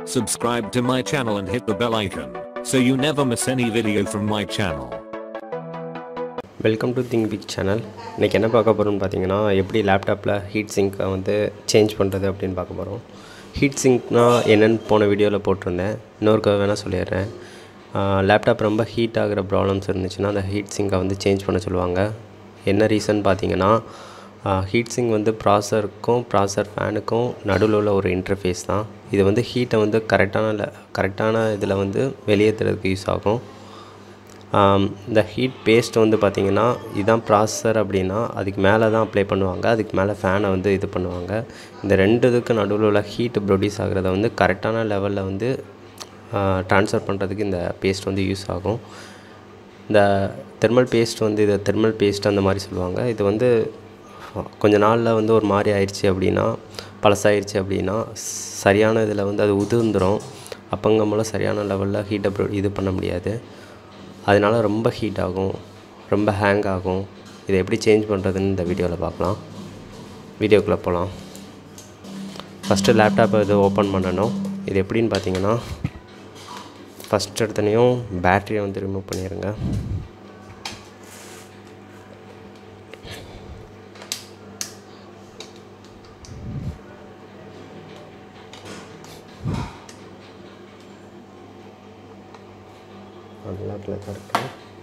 Subscribe to my channel and hit the bell icon so you never miss any video from my channel. Welcome to Think Big channel இன்றைக்கி என்ன பார்க்க போகிறோம்னு பார்த்தீங்கன்னா எப்படி லேப்டாப்பில் heat சிங்க்கை வந்து சேஞ்ச் பண்ணுறது அப்படின்னு பார்க்க போகிறோம் ஹீட் சிங்க்னா என்னென்னு போன வீடியோவில் போட்டிருந்தேன் இன்னொருக்க வேணால் சொல்லிடுறேன் லேப்டாப் ரொம்ப ஹீட் ஆகிற ப்ராப்ளம்ஸ் இருந்துச்சுன்னா அந்த ஹீட் சிங்கை வந்து சேஞ்ச் பண்ண சொல்லுவாங்க என்ன ரீசன் பார்த்தீங்கன்னா ஹீட் சிங் வந்து ப்ராசருக்கும் ப்ராசர் ஃபேனுக்கும் நடுவில் உள்ள ஒரு இன்டர்ஃபேஸ் தான் இது வந்து ஹீட்டை வந்து கரெக்டான கரெக்டான இதில் வந்து வெளியேற்றுறதுக்கு யூஸ் ஆகும் ஆம், இந்த ஹீட் பேஸ்ட் வந்து பார்த்திங்கன்னா இதுதான் ப்ராசஸர் அப்படின்னா அதுக்கு மேலே தான் அப்ளை பண்ணுவாங்க அதுக்கு மேலே ஃபேனை வந்து இது பண்ணுவாங்க இந்த ரெண்டு இதுக்கு நடுவில் உள்ள ஹீட் ப்ரொடியூஸ் ஆகிறத வந்து கரெக்டான லெவலில் வந்து ட்ரான்ஸ்ஃபர் பண்ணுறதுக்கு இந்த பேஸ்ட் வந்து யூஸ் ஆகும் இந்த தெர்மல் பேஸ்ட் வந்து இதை தெர்மல் பேஸ்ட் அந்த மாதிரி சொல்லுவாங்க இது வந்து கொஞ்ச நாளில் வந்து ஒரு மாதிரி ஆயிடுச்சு அப்படின்னா பழசாயிடுச்சு அப்படின்னா சரியான இதில் வந்து அது உதிர்ந்துடும் அப்பங்கும் போல் சரியான லெவலில் ஹீட்டை ப்ரொ இது பண்ண முடியாது அதனால ரொம்ப ஹீட் ஆகும் ரொம்ப ஹேங் ஆகும் இதை எப்படி சேஞ்ச் பண்ணுறதுன்னு இந்த வீடியோவில் பார்க்கலாம் வீடியோக்குள்ளே போகலாம் ஃபஸ்ட்டு லேப்டாப்பை இது ஓப்பன் பண்ணணும் இது எப்படின்னு பார்த்தீங்கன்னா ஃபஸ்ட் எடுத்தனையும் பேட்டரியை வந்து ரிமூவ் பண்ணிடுங்க அன்லாக்கில் தான் இருக்கு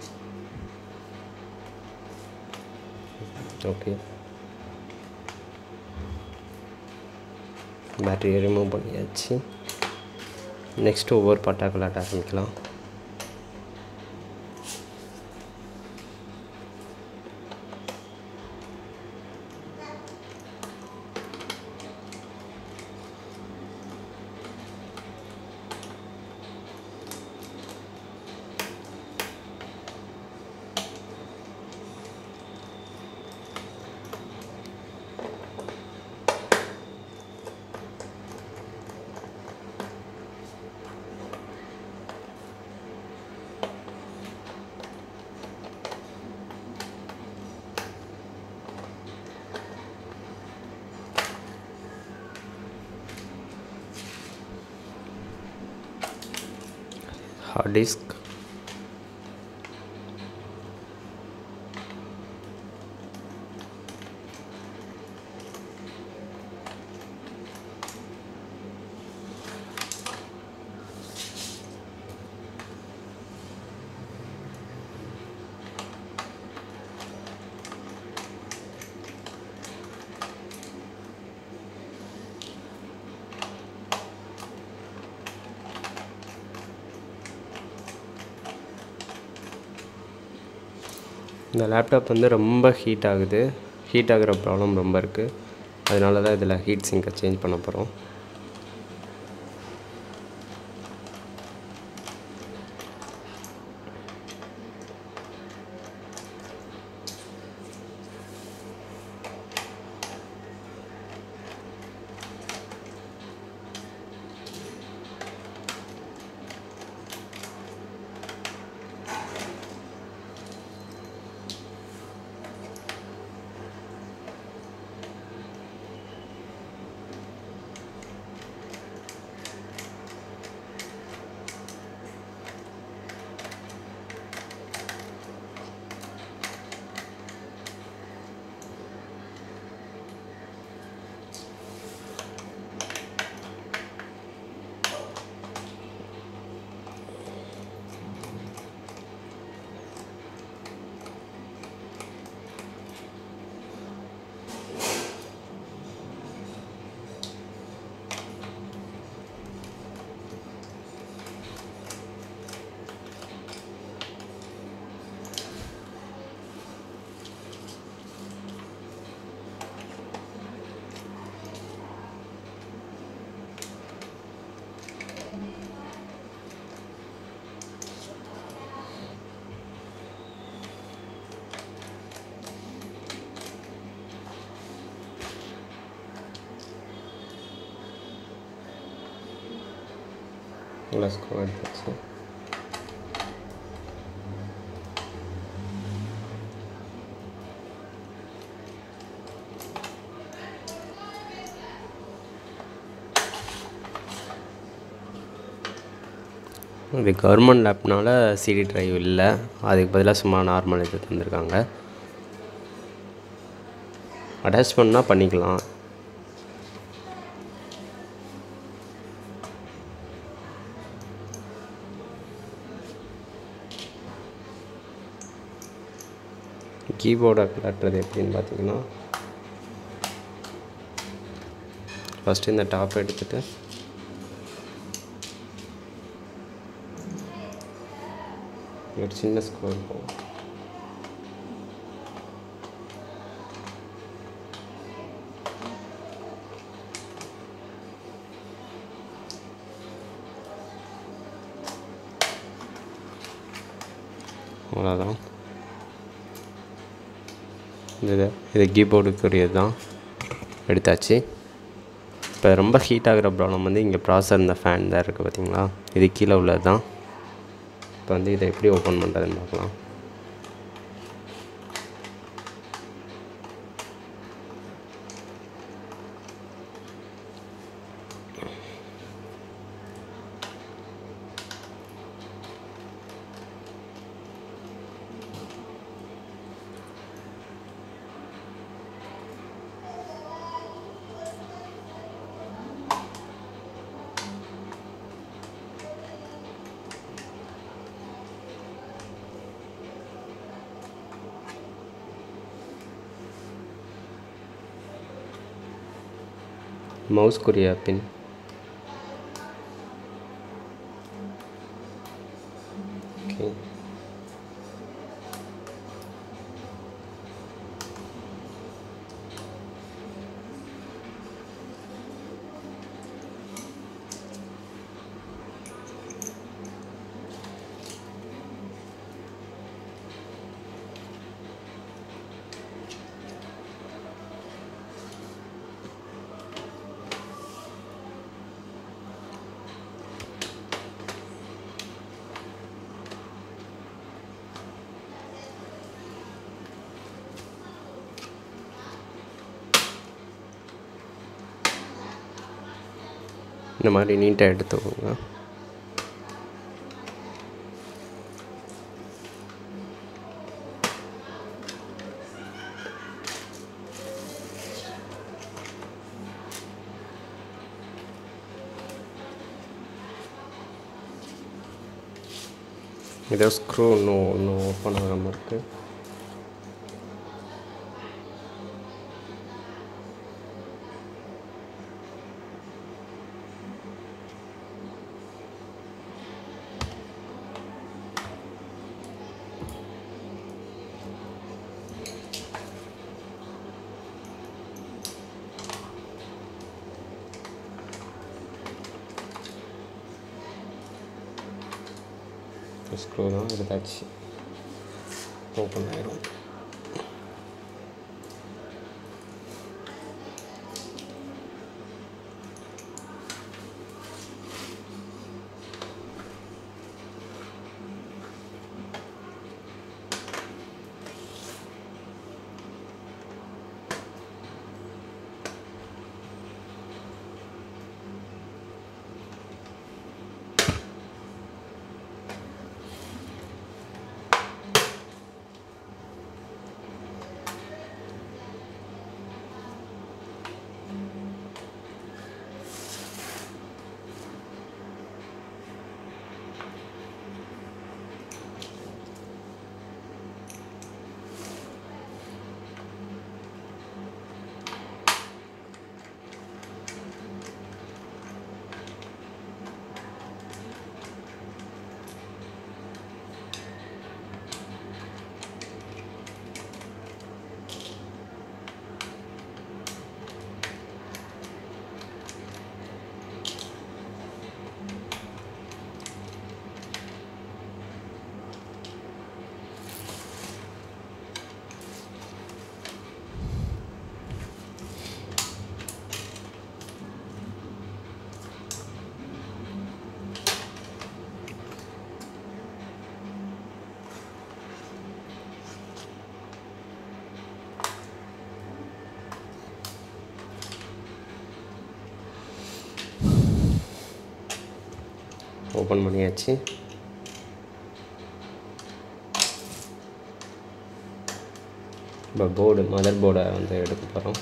ஓகே பேட்டரியை ரிமூவ் பண்ணியாச்சு நெக்ஸ்ட்டு ஒவ்வொரு பாட்டாக விளையாட்ட ஆரம்பிக்கலாம் ஹார்ட் டிஸ்க் இந்த லேப்டாப் வந்து ரொம்ப ஹீட் ஆகுது ஹீட் ஆகுற ப்ராப்ளம் ரொம்ப இருக்குது அதனால தான் இதில் ஹீட் சிங்கை சேஞ்ச் பண்ண போகிறோம் கிளாஸ்க்கு எடுத்தாச்சு இது கவர்மெண்ட் லேப்னால சிடி டிரைவ் இல்லை அதுக்கு பதிலாக சும்மா நார்மல் இது தந்திருக்காங்க அட்டாச் பண்ணால் பண்ணிக்கலாம் கீபோர்டை கலட்டுறது எப்படின்னு பார்த்தீங்கன்னா ஃபஸ்ட்டு இந்த டாப் எடுத்துகிட்டு ஒரு சின்ன ஸ்க்ரூ இருக்கும் அவ்வளோதான் இது இது கீபோர்டுக்குரியது தான் எடுத்தாச்சு இப்போ ரொம்ப ஹீட் ஆகிற ப்ராப்ளம் வந்து இங்கே ப்ராசர் இந்த ஃபேன் தான் இருக்குது பார்த்தீங்களா இது கீழே உள்ளது தான் இப்போ வந்து இதை எப்படி ஓப்பன் பண்ணுறதுன்னு பார்க்கலாம் மவுஸ்க்குரிய பின் ஓகே இந்த மாதிரி நீட்டாக எடுத்துக்கோங்க ஏதோ ஸ்க்ரூ இன்னும் இன்னும் ஓப்பன் ஆகாமல் இருக்குது ஸ்க்ரூ தான் எடுத்தாச்சு ஓப்பன் ஆயிரும் ஓப்பன் பண்ணியாச்சு இப்போ போர்டு மதர் போர்டை வந்து எடுக்க போகிறோம்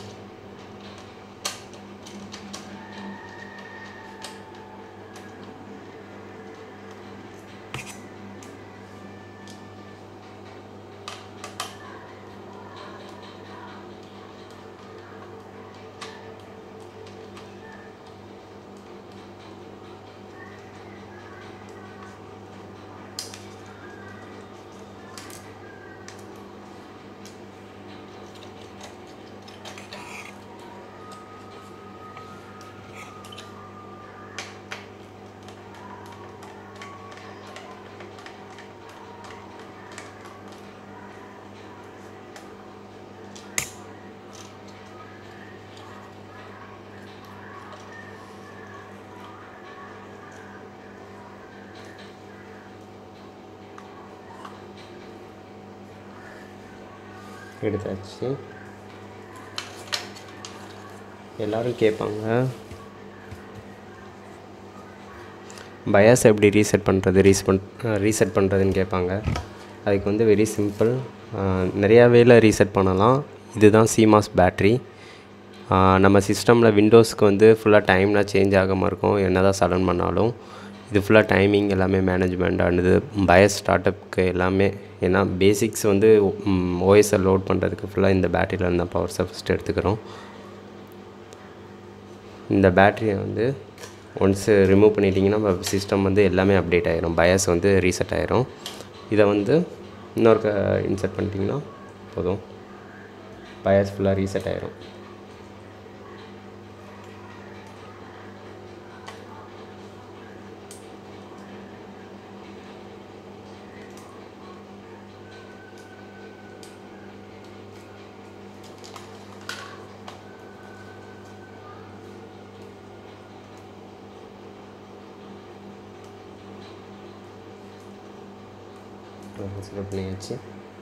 எடுத்தாச்சு எல்லோரும் கேட்பாங்க பயாஸ் எப்படி ரீசெட் பண்ணுறது ரீஸ் பண் ரீசெட் பண்ணுறதுன்னு கேட்பாங்க அதுக்கு வந்து வெரி சிம்பிள் நிறையா வேல ரீசெட் பண்ணலாம் இதுதான் சிமாஸ் பேட்ரி நம்ம சிஸ்டமில் விண்டோஸ்க்கு வந்து ஃபுல்லாக டைம்லாம் சேஞ்ச் ஆகாமல் இருக்கும் என்ன தான் சடன் பண்ணாலும் இது ஃபுல்லாக டைமிங் எல்லாமே மேனேஜ்மெண்ட் அண்ட் இது பயஸ் ஸ்டார்ட்அப்க்கு எல்லாமே ஏன்னா பேசிக்ஸ் வந்து ஓஎஸ்ஐ லோட் பண்ணுறதுக்கு ஃபுல்லாக இந்த பேட்டரியில் இருந்த பவர் ஃபஸ்ட் எடுத்துக்கிறோம் இந்த பேட்டரியை வந்து ஒன்ஸு ரிமூவ் பண்ணிட்டீங்கன்னா நம்ம சிஸ்டம் வந்து எல்லாமே அப்டேட் ஆகிரும் பயஸ் வந்து ரீசெட் ஆகிரும் இதை வந்து இன்னொருக்க இன்சர்ட் பண்ணிட்டீங்கன்னா போதும் பயஸ் ஃபுல்லாக ரீசெட் ஆகிரும் செலக்ட் பண்ணியாச்சு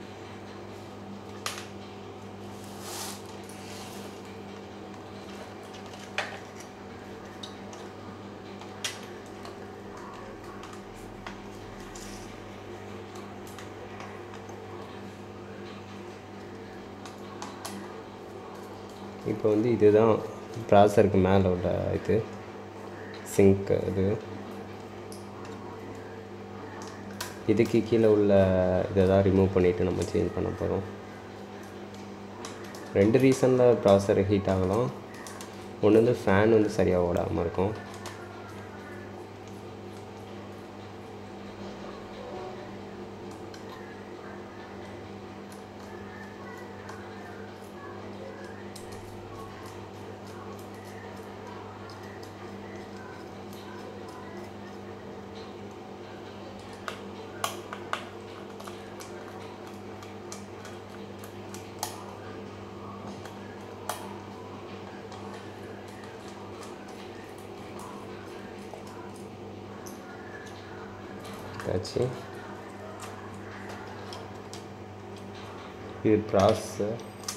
இப்போ வந்து இதுதான் ப்ராசருக்கு மேலே உள்ள இது சிங்க் இது இதுக்கு கீழே உள்ள இதை தான் ரிமூவ் பண்ணிவிட்டு நம்ம சேஞ்ச் பண்ண போகிறோம் ரெண்டு ரீசனில் ப்ராசர் ஹீட் ஆகலாம் ஒன்று வந்து ஃபேன் வந்து சரியாக ஓடாமல் இருக்கும் ஆச்சு இது ப்ராசஸர்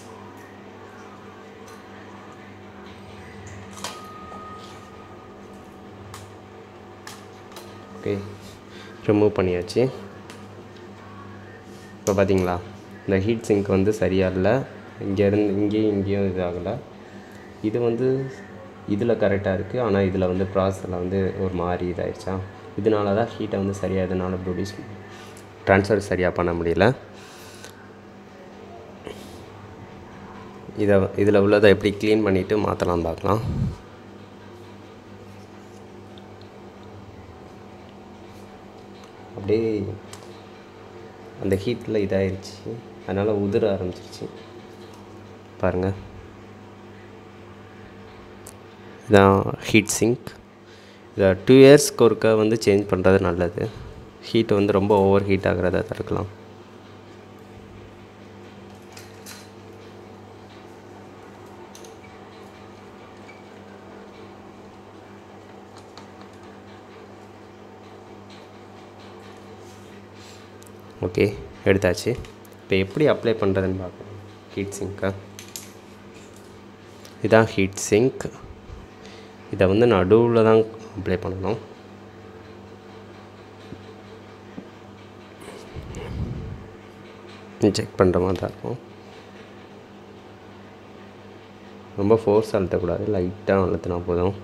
ஓகே ரிமூவ் பண்ணியாச்சு இப்போ பார்த்தீங்களா இந்த ஹீட் சிங்க் வந்து சரியாக இல்லை இங்கேருந்து இங்கேயும் இங்கேயும் இதாகலை இது வந்து இதில் கரெக்டாக இருக்குது ஆனால் இதில் வந்து ப்ராசஸில் வந்து ஒரு மாதிரி இதாகிடுச்சா இதனால தான் ஹீட்டை வந்து சரியாக இதனால் ப்ரொடியூஸ் ட்ரான்ஸ்ஃபர் சரியாக பண்ண முடியல இதை இதில் உள்ளதை எப்படி க்ளீன் பண்ணிவிட்டு மாற்றலாம் பார்க்கலாம் அப்படியே அந்த ஹீட்டில் இதாயிருச்சு அதனால் உதிர ஆரம்பிச்சிருச்சு பாருங்கள் இதான் ஹீட் சிங்க் இதை டூ இயர்ஸ்க்கு ஒருக்கா வந்து சேஞ்ச் பண்ணுறது நல்லது ஹீட் வந்து ரொம்ப ஓவர் ஹீட் ஆகிறத தடுக்கலாம் ஓகே எடுத்தாச்சு இப்போ எப்படி அப்ளை பண்ணுறதுன்னு பார்க்கலாம் ஹீட் சிங்க்கை இதான் ஹீட் சிங்க் இதை வந்து நடுவில் தான் அப்ளை பண்ணணும் செக் பண்ணுற மாதிரி தான் இருக்கும் ரொம்ப ஃபோர்ஸ் அழுத்தக்கூடாது லைட்டாக அழுத்தினா போதும்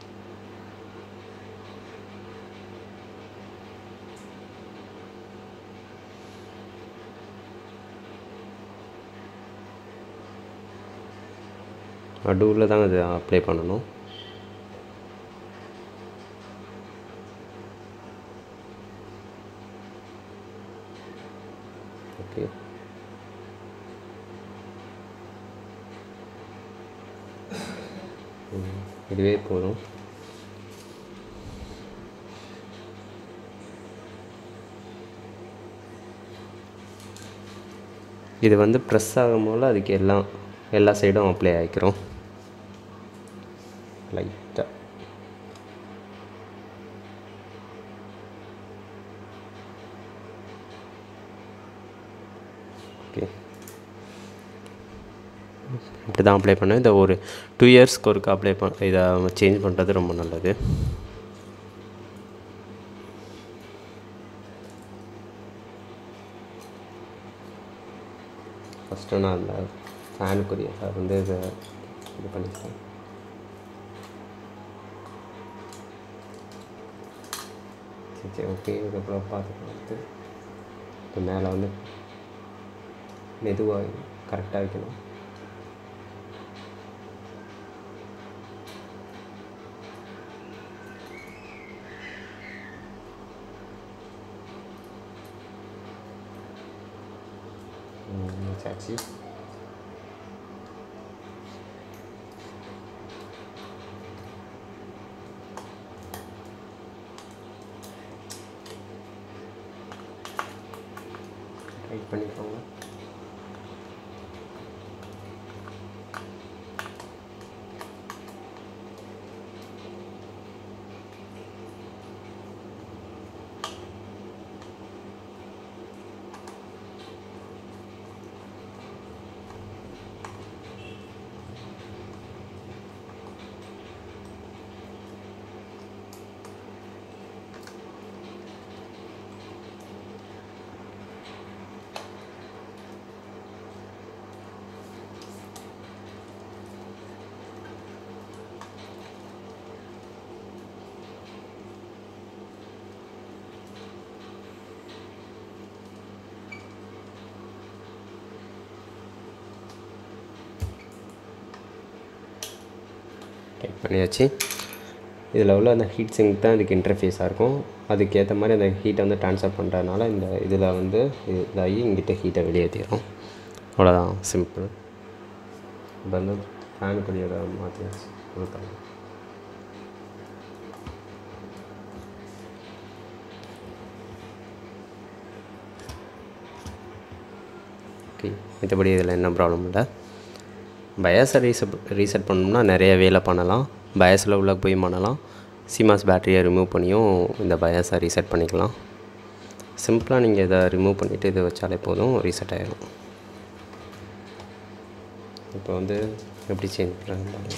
நடுவில் தான் இது அப்ளை பண்ணணும் ஓகே ம், இதுவே போதும் இது வந்து ப்ரெஸ் ஆகும் போது அதுக்கு எல்லாம் எல்லா சைடும் அப்ளை ஆகிக்கிறோம் லைட்டாக ஓகே இப்படி தான் அப்ளை பண்ணேன் இந்த ஒரு டூ இயர்ஸ்க்கு ஒருக்க அப்ளை பண்ண இதை சேஞ்ச் பண்ணுறது ரொம்ப நல்லது ஃபஸ்ட்டு நான் அந்த ஃபேனுக்குரிய அதை வந்து இதை இது பண்ணிக்கிறேன் சரி சரி ஓகே இதுக்கப்புறம் பார்த்துக்கலாம் வந்து இப்போ மேலே வந்து மெதுவாக கரெக்டாக வைக்கணும் வச்சாச்சு டைட் பண்ணிக்கோங்க டைட் பண்ணியாச்சு இதில் உள்ள அந்த ஹீட் சிங்க் தான் இதுக்கு இன்டர்ஃபேஸாக இருக்கும் அதுக்கேற்ற மாதிரி அந்த ஹீட்டை வந்து ட்ரான்ஸ்ஃபர் பண்ணுறதுனால இந்த இதில் வந்து இது இதாகி இங்கிட்ட ஹீட்டை வெளியேற்றிடும் அவ்வளோதான் சிம்பிள் இப்போ வந்து ஃபேனுக்குரிய மாற்றியாச்சு கொடுக்கலாம் ஓகே மற்றபடி இதில் என்ன ப்ராப்ளம் இல்லை பயாஸை ரீசெட் ரீசெட் பண்ணோம்னா நிறைய வேலை பண்ணலாம் பயாஸில் உள்ள போய் பண்ணலாம் சிமாஸ் பேட்டரியை ரிமூவ் பண்ணியும் இந்த பயாஸை ரீசெட் பண்ணிக்கலாம் சிம்பிளாக நீங்கள் இதை ரிமூவ் பண்ணிவிட்டு இதை வச்சாலே போதும் ரீசெட் ஆகிடும் இப்போ வந்து எப்படி சேஞ்ச் பண்ணுறாங்க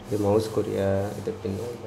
இது மவுஸ்க்குரிய இது பின்னாங்க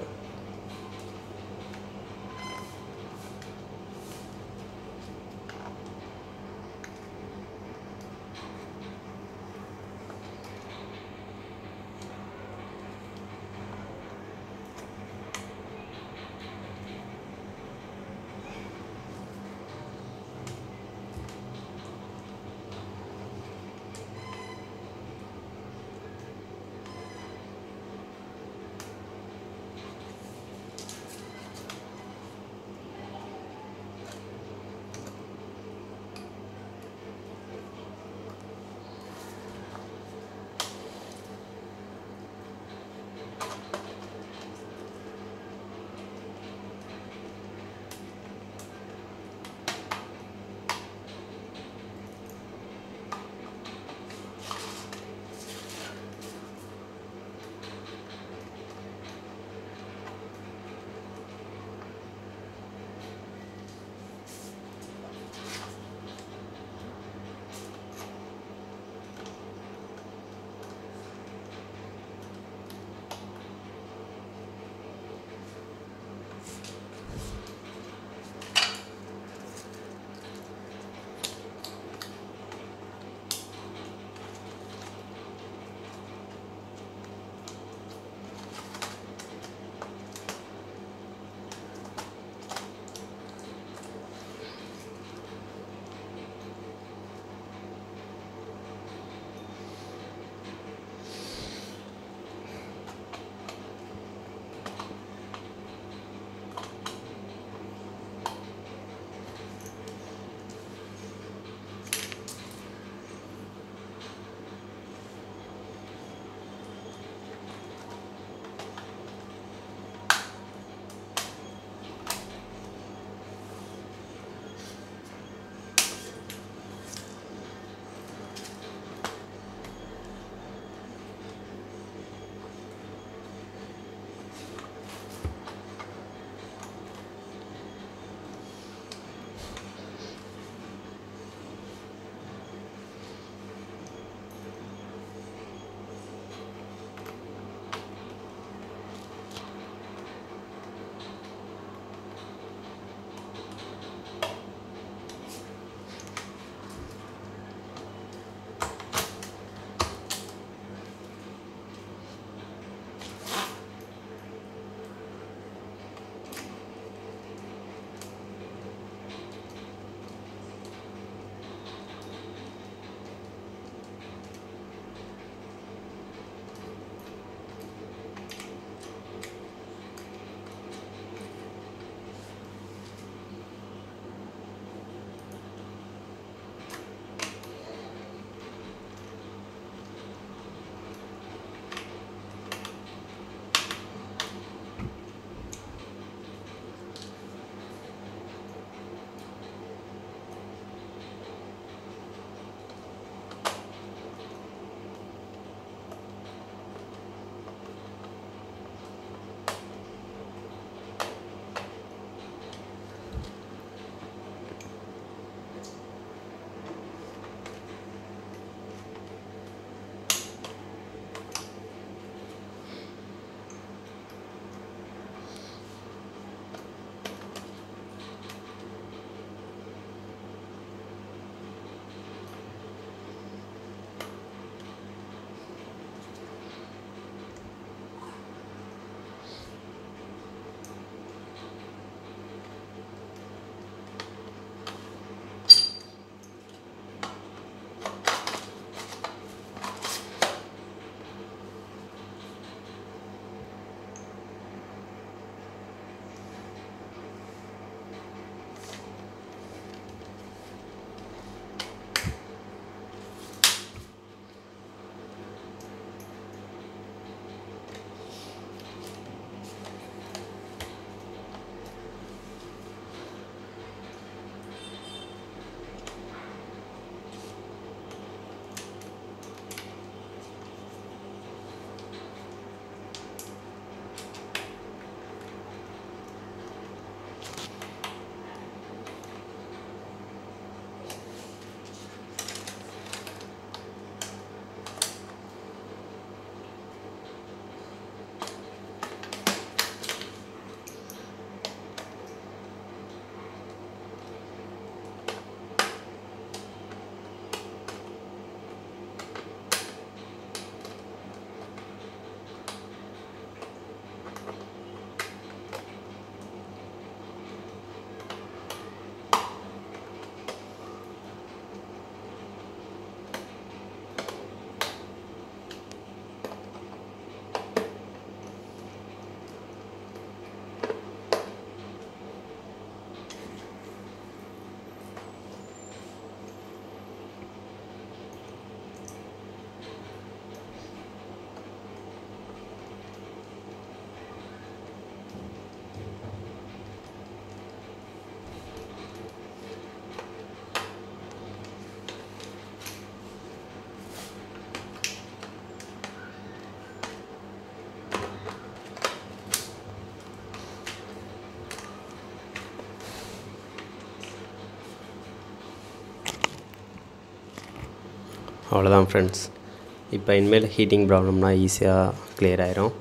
அவ்வளோதான் ஃப்ரெண்ட்ஸ் இப்போ இனிமேல் ஹீட்டிங் ப்ராப்ளம்னா ஈஸியாக கிளியர் ஆயிரும்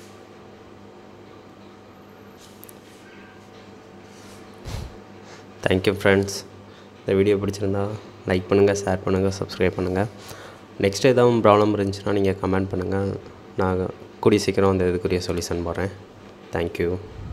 தேங்க்யூ ஃப்ரெண்ட்ஸ் இந்த வீடியோ பிடிச்சிருந்தா லைக் பண்ணுங்கள் ஷேர் பண்ணுங்கள் சப்ஸ்கிரைப் பண்ணுங்கள் நெக்ஸ்ட் எதாவது ப்ராப்ளம் இருந்துச்சுன்னா நீங்கள் கமெண்ட் பண்ணுங்கள் நான் கூடிய சீக்கிரம் அந்த இதுக்குரிய சொல்யூஷன் போடுறேன் தேங்க்யூ